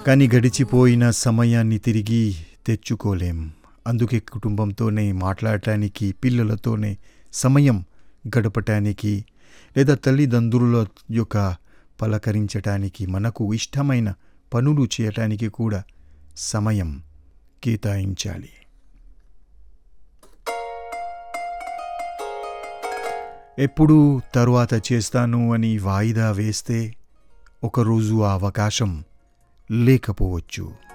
కానీ గడిచిపోయిన సమయాన్ని తిరిగి తెచ్చుకోలేం అందుకే కుటుంబంతోనే మాట్లాడటానికి పిల్లలతోనే సమయం గడపటానికి లేదా తల్లిదండ్రుల యొక్క పలకరించటానికి మనకు ఇష్టమైన పనులు చేయటానికి కూడా సమయం కేటాయించాలి ఎప్పుడు తరువాత చేస్తాను అని వాయిదా వేస్తే ఒకరోజు ఆ అవకాశం లేకపోవచ్చు